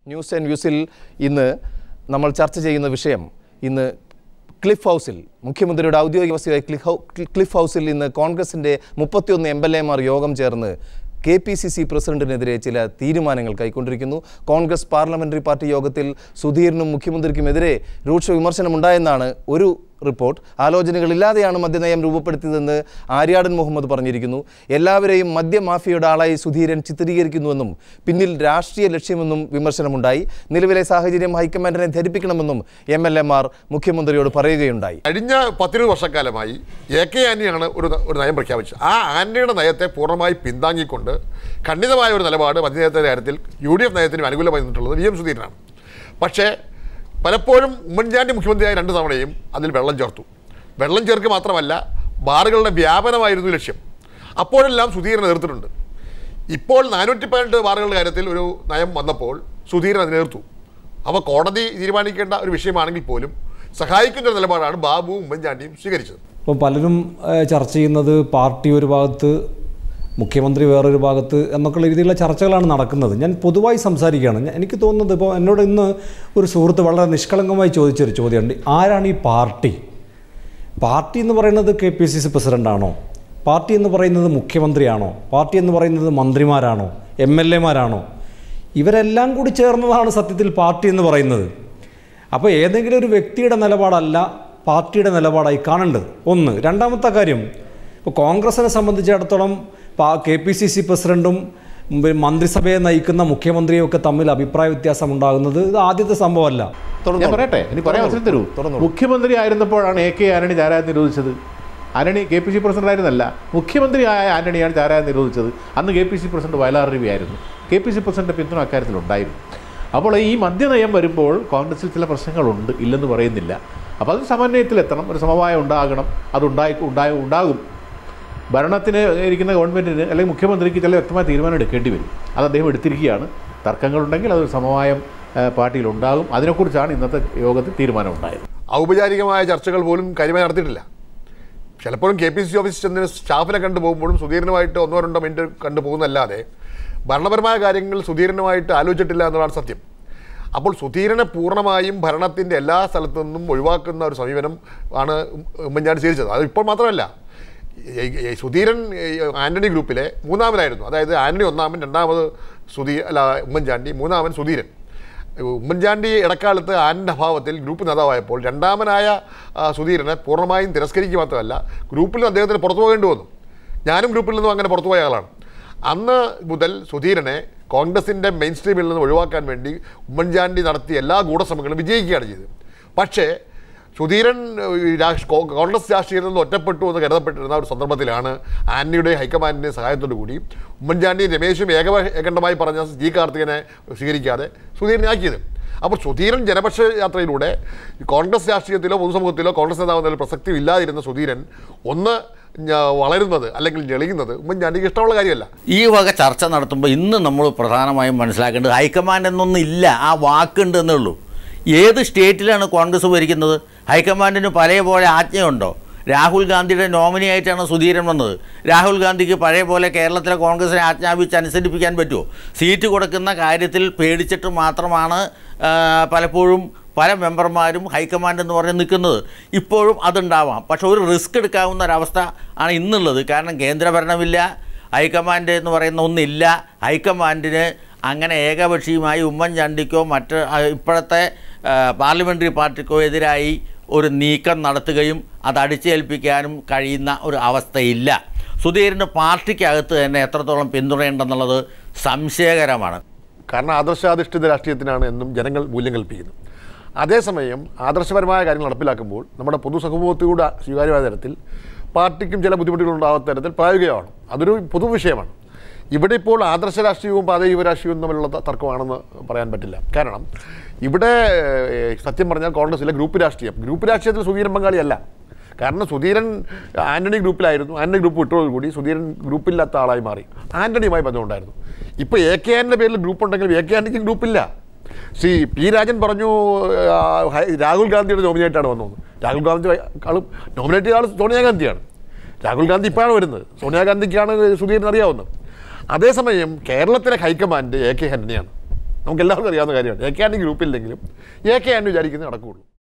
news and വ്യൂസിൽ ഇന്ന് നമ്മൾ ചർച്ച ചെയ്യുന്ന വിഷയം ഇന്ന് ക്ലിഫ് ഹൗസിൽ മുഖ്യമന്ത്രിയുടെ ഔദ്യോഗിക വസതിയായ ക്ലിഫ് ഹൗ ക്ലിഫ് ഹൗസിൽ ഇന്ന് കോൺഗ്രസിൻ്റെ മുപ്പത്തിയൊന്ന് എം എൽ എമാർ യോഗം ചേർന്ന് കെ പി സി സി പ്രസിഡന്റിനെതിരെ ചില തീരുമാനങ്ങൾ കൈക്കൊണ്ടിരിക്കുന്നു കോൺഗ്രസ് പാർലമെന്ററി പാർട്ടി യോഗത്തിൽ സുധീറിനും മുഖ്യമന്ത്രിക്കുമെതിരെ രൂക്ഷ വിമർശനമുണ്ടായെന്നാണ് ഒരു റിപ്പോർട്ട് ആലോചനകളില്ലാതെയാണ് മദ്യനയം രൂപപ്പെടുത്തിയതെന്ന് ആര്യാടൻ മുഹമ്മദ് പറഞ്ഞിരിക്കുന്നു എല്ലാവരെയും മദ്യമാഫിയയുടെ ആളായി സുധീരൻ ചിത്രീകരിക്കുന്നുവെന്നും പിന്നിൽ രാഷ്ട്രീയ ലക്ഷ്യമെന്നും വിമർശനമുണ്ടായി നിലവിലെ സാഹചര്യം ഹൈക്കമാൻഡിനെ ധരിപ്പിക്കണമെന്നും എം എൽ എമാർ മുഖ്യമന്ത്രിയോട് പറയുകയുണ്ടായി കഴിഞ്ഞ പത്തിരുപത് വർഷക്കാലമായി എ കെ ആന്റണിയാണ് ഒരു ന- ഒരു നയം പ്രഖ്യാപിച്ചത് ആ ആന്റണിയുടെ നയത്തെ പൂർണ്ണമായി പിന്താങ്ങിക്കൊണ്ട് ഖണ്ഡിതമായ ഒരു നിലപാട് മദ്യനയത്തിൻ്റെ കാര്യത്തിൽ യു ഡി എഫ് നയത്തിന് അനുകൂലമായി നിന്നിട്ടുള്ളത് വി എം സുധീരനാണ് പക്ഷേ പലപ്പോഴും ഉമ്മൻചാണ്ടി മുഖ്യമന്ത്രിയായ രണ്ട് തവണയും അതിൽ വെള്ളം ചേർത്തു വെള്ളം ചേർക്ക് മാത്രമല്ല ബാറുകളുടെ വ്യാപനമായിരുന്നു ലക്ഷ്യം അപ്പോഴെല്ലാം സുധീരൻ എതിർത്തിട്ടുണ്ട് ഇപ്പോൾ നാനൂറ്റി പതിനെട്ട് ബാറുകളുടെ കാര്യത്തിൽ ഒരു നയം വന്നപ്പോൾ സുധീരൻ അതിനെ എതിർത്തു അപ്പോൾ കോടതി തീരുമാനിക്കേണ്ട ഒരു വിഷയമാണെങ്കിൽ പോലും സഹായിക്കുന്ന ഒരു നിലപാടാണ് ബാബുവും ഉമ്മൻചാണ്ടിയും സ്വീകരിച്ചത് ഇപ്പോൾ പലരും ഏഹ്, ചർച്ച ചെയ്യുന്നത് പാർട്ടി ഒരു ഭാഗത്ത് മുഖ്യമന്ത്രി വേറൊരു ഭാഗത്ത് എന്നൊക്കെയുള്ള രീതിയിലുള്ള ചർച്ചകളാണ് നടക്കുന്നത് ഞാൻ പൊതുവായി സംസാരിക്കുകയാണ് ഞാൻ- എനിക്ക് തോന്നുന്നത് ഇപ്പോൾ എന്നോട് ഇന്ന് ഒരു സുഹൃത്ത് വളരെ നിഷ്കളങ്കമായി ചോദിച്ചൊരു ചോദ്യമുണ്ട് ആരാണ് ഈ പാർട്ടി പാർട്ടി എന്ന് പറയുന്നത് കെ പി സി സി പ്രസിഡൻ്റാണോ പാർട്ടി എന്ന് പറയുന്നത് മുഖ്യമന്ത്രിയാണോ പാർട്ടി എന്ന് പറയുന്നത് മന്ത്രിമാരാണോ എം എൽ എമാരാണോ ഇവരെല്ലാം കൂടി ചേർന്നതാണ് സത്യത്തിൽ പാർട്ടി എന്ന് പറയുന്നത് അപ്പോൾ ഏതെങ്കിലും ഒരു വ്യക്തിയുടെ നിലപാടല്ല പാർട്ടിയുടെ നിലപാടായി കാണേണ്ടത് ഒന്ന് രണ്ടാമത്തെ കാര്യം ഇപ്പോൾ കോൺഗ്രസിനെ സംബന്ധിച്ചിടത്തോളം കെ പി സി സി പ്രസിഡൻറ്റും ഉം, മന്ത്രിസഭയെ നയിക്കുന്ന മുഖ്യമന്ത്രിയും ഒക്കെ തമ്മിൽ അഭിപ്രായ വ്യത്യാസം ഉണ്ടാകുന്നത് ഇത് ആദ്യത്തെ സംഭവമല്ല ഞാൻ പറയട്ടെ ഇനി പറയാൻ അവസരം തരൂ മുഖ്യമന്ത്രി ആയിരുന്നപ്പോൾ എ കെ ആന്റണി ചാരായം നിരോധിച്ചത് Antony K P C president ആയിരുന്നല്ല മുഖ്യമന്ത്രി ആയ ആന്റണിയാണ് ചാരായം നിരോധിച്ചത് അന്ന് K P C president Vayalar Ravi ആയിരുന്നു കെ പി സി പ്രസിഡന്റ് പിന്തുണ അക്കാര്യത്തിൽ ഉണ്ടായിരുന്നു അപ്പോൾ ഈ മദ്യനയം വരുമ്പോൾ കോൺഗ്രസിൽ ചില പ്രശ്നങ്ങളുണ്ട് ഇല്ലെന്ന് പറയുന്നില്ല അപ്പോൾ അത് സമന്വയത്തിലെത്തണം ഒരു സമവായം ഉണ്ടാകണം അതുണ്ടായി ഉണ്ടായി ഉണ്ടാകും ഭരണത്തിന് ഇരിക്കുന്ന ഗവൺമെൻറ്റിന് അല്ലെങ്കിൽ മുഖ്യമന്ത്രിക്ക് ചില വ്യക്തമായ തീരുമാനം എടുക്കേണ്ടി വരും അത് അദ്ദേഹം എടുത്തിരിക്കുകയാണ് തർക്കങ്ങളുണ്ടെങ്കിൽ അതൊരു സമവായം ആ, പാർട്ടിയിലുണ്ടാകും അതിനെക്കുറിച്ചാണ് ഇന്നത്തെ യോഗത്തിൽ തീരുമാനമുണ്ടായത് ഔപചാരികമായ ചർച്ചകൾ പോലും കാര്യമായി നടത്തിയിട്ടില്ല ചിലപ്പോഴും കെ പി സി ഓഫീസിൽ ചെന്ന് സ്റ്റാഫിനെ കണ്ടു പോകുമ്പോഴും സുധീരനുമായിട്ട് ഒന്നോ രണ്ടോ മിനിറ്റ് കണ്ടു പോകുന്നല്ലാതെ ഭരണപരമായ കാര്യങ്ങൾ സുധീരനുമായിട്ട് ആലോചിച്ചിട്ടില്ല എന്നുള്ളതാണ് സത്യം അപ്പോൾ സുധീരനെ പൂർണ്ണമായും ഭരണത്തിൻ്റെ എല്ലാ സ്ഥലത്തു നിന്നും ഒഴിവാക്കുന്ന ഒരു സമീപനം ആണ് ഉം- ഉമ്മൻചാണ്ടി സ്വീകരിച്ചത് അത് ഇപ്പോൾ മാത്രമല്ല ഈ- ഈ സുധീരൻ ഈ ആന്റണി ഗ്രൂപ്പിലെ മൂന്നാമനായിരുന്നു അതായത് ആന്റണി ഒന്നാമൻ രണ്ടാമത് സുധീ അല്ല ഉമ്മൻചാണ്ടി മൂന്നാമൻ സുധീരൻ ഉമ്മൻചാണ്ടി ഇടക്കാലത്ത് ആനിൻ്റെ അഭാവത്തിൽ ഗ്രൂപ്പ് നേതാവായപ്പോൾ രണ്ടാമനായ ആ, സുധീരനെ പൂർണ്ണമായും തിരസ്കരിക്കുക മാത്രമല്ല ഗ്രൂപ്പിൽ നിന്ന് അദ്ദേഹത്തിന് പുറത്തു പോകേണ്ടി വന്നു ഞാനും ഗ്രൂപ്പിൽ നിന്നും അങ്ങനെ പുറത്തുപോയ ആളാണ് അന്ന് മുതൽ സുധീരനെ കോൺഗ്രസിൻ്റെ മെയിൻ സ്ട്രീമിൽ നിന്ന് ഒഴിവാക്കാൻ വേണ്ടി ഉമ്മൻചാണ്ടി നടത്തിയ എല്ലാ ഗൂഢശ്രമങ്ങളും വിജയിക്കുകയാണ് ചെയ്തത് പക്ഷേ സുധീരൻ ഏഹ്, ഈ രാഷ്- കോ- കോൺഗ്രസ് രാഷ്ട്രീയത്തിൽ നിന്ന് ഒറ്റപ്പെട്ടു എന്ന് കരുതപ്പെട്ടിരുന്ന ഒരു സന്ദർഭത്തിലാണ് ആന്റണിയുടെ ഹൈക്കമാൻഡിൻ്റെ സഹായത്തോടു കൂടി ഉമ്മൻചാണ്ടിയും രമേശും ഏക ഏകണ്ഠമായി പറഞ്ഞ ജി കാർത്തികനെ സ്വീകരിക്കാതെ സുധീരനെ ആക്കിയത് അപ്പോൾ സുധീരൻ ജനപക്ഷ യാത്രയിലൂടെ കോൺഗ്രസ് രാഷ്ട്രീയത്തിലോ പൊതുസമൂഹത്തിലോ കോൺഗ്രസ് നേതാവ് എന്നതിൽ പ്രസക്തി ഇല്ലാതിരുന്ന സുധീരൻ ഒന്ന് ഞ- വളരുന്നത് അല്ലെങ്കിൽ ഞെളിയുന്നത് ഉമ്മൻചാണ്ടിക്ക് ഇഷ്ടമുള്ള കാര്യമല്ല ഈ വക ചർച്ച നടത്തുമ്പോൾ ഇന്ന് നമ്മൾ പ്രധാനമായും മനസ്സിലാക്കേണ്ടത് ഹൈക്കമാൻഡ് എന്നൊന്നും ഇല്ല ആ വാക്കുണ്ട് എന്നേ ഉള്ളൂ ഏത് സ്റ്റേറ്റിലാണ് കോൺഗ്രസ് ഭരിക്കുന്നത് ഹൈക്കമാൻഡിന് പഴയ പോലെ ആജ്ഞയുണ്ടോ രാഹുൽ ഗാന്ധിയുടെ നോമിനി ആയിട്ടാണ് സുധീരൻ വന്നത് രാഹുൽ ഗാന്ധിക്ക് പഴയ പോലെ കേരളത്തിലെ കോൺഗ്രസിനെ ആജ്ഞാപിച്ച് അനുസരിപ്പിക്കാൻ പറ്റുമോ സീറ്റ് കൊടുക്കുന്ന കാര്യത്തിൽ പേടിച്ചിട്ട് മാത്രമാണ് ആ, പലപ്പോഴും പല മെമ്പർമാരും ഹൈക്കമാൻഡ് എന്ന് പറഞ്ഞ് നിൽക്കുന്നത് ഇപ്പോഴും അതുണ്ടാവാം പക്ഷെ ഒരു റിസ്ക് എടുക്കാവുന്ന ഒരവസ്ഥ ആണ് ഇന്നുള്ളത് കാരണം കേന്ദ്രഭരണമില്ല ഹൈക്കമാൻഡ് എന്ന് പറയുന്ന ഒന്നില്ല ഹൈക്കമാൻഡിന് അങ്ങനെ ഏകപക്ഷീയമായി ഉമ്മൻചാണ്ടിക്കോ മറ്റ് ആ, ഇപ്പോഴത്തെ ആ, പാർലമെൻ്ററി പാർട്ടിക്കോ എതിരായി ഒരു നീക്കം നടത്തുകയും അത് അടിച്ചേൽപ്പിക്കാനും കഴിയുന്ന ഒരു അവസ്ഥയില്ല സുധീരന് പാർട്ടിക്കകത്ത് തന്നെ എത്രത്തോളം പിന്തുണയുണ്ടെന്നുള്ളത് സംശയകരമാണ് കാരണം ആദർശാധിഷ്ഠിത രാഷ്ട്രീയത്തിനാണ് എന്നും ജനങ്ങൾ മൂല്യം കൽപ്പിക്കുന്നത് അതേസമയം ആദർശപരമായ കാര്യങ്ങൾ നടപ്പിലാക്കുമ്പോൾ നമ്മുടെ പൊതുസമൂഹത്തിലൂടെ സ്വീകാര്യമായ തരത്തിൽ പാർട്ടിക്കും ചില ബുദ്ധിമുട്ടുകൾ ഉണ്ടാകാത്ത തരത്തിൽ പ്രായോഗികമാണ് അതൊരു പൊതു വിഷയമാണ് ഇവിടെ ഇപ്പോൾ ആദർശ രാഷ്ട്രീയവും പ്രാദേശിക രാഷ്ട്രീയവും തമ്മിലുള്ള ത- തർക്കമാണെന്ന് പറയാൻ പറ്റില്ല കാരണം ഇവിടെ ഏഹ്, സത്യം പറഞ്ഞാൽ കോൺഗ്രസിലെ ഗ്രൂപ്പ് രാഷ്ട്രീയം ഗ്രൂപ്പ് രാഷ്ട്രീയത്തിൽ സുധീരൻ പങ്കാളിയല്ല കാരണം സുധീരൻ ആന്റണി ഗ്രൂപ്പിലായിരുന്നു ആന്റണി ഗ്രൂപ്പ് വിട്ടതോടുകൂടി സുധീരൻ ഗ്രൂപ്പില്ലാത്ത ആളായി മാറി ആന്റണിയുമായി ബന്ധമുണ്ടായിരുന്നു ഇപ്പോൾ എ കെ ആൻ്റെ പേരിൽ ഗ്രൂപ്പ് ഉണ്ടെങ്കിലും എ കെ ആൻ്റണിക്ക് ഗ്രൂപ്പില്ല ശ്രീ പി രാജൻ പറഞ്ഞു ആ, ഹൈ- രാഹുൽ ഗാന്ധിയുടെ നോമിനേറ്റാണ് വന്നത് രാഹുൽ ഗാന്ധി ആളും നോമിനേറ്റ് ചെയ്ത ആൾ സോണിയാഗാന്ധിയാണ് രാഹുൽ ഗാന്ധി ഇപ്പോഴാണ് വരുന്നത് സോണിയാഗാന്ധിക്കാണ് സുധീരൻ അറിയാവുന്നത് അതേസമയം കേരളത്തിലെ ഹൈക്കമാൻഡ് എ കെ ആൻ്റണിയാണ് നമുക്ക് എല്ലാവർക്കും അറിയാവുന്ന കാര്യമാണ് എ കെ ആൻഡ് ഗ്രൂപ്പില്ലെങ്കിലും എ കെ ആൻഡ് വിചാരിക്കുന്നത് നടക്കുകയുള്ളൂ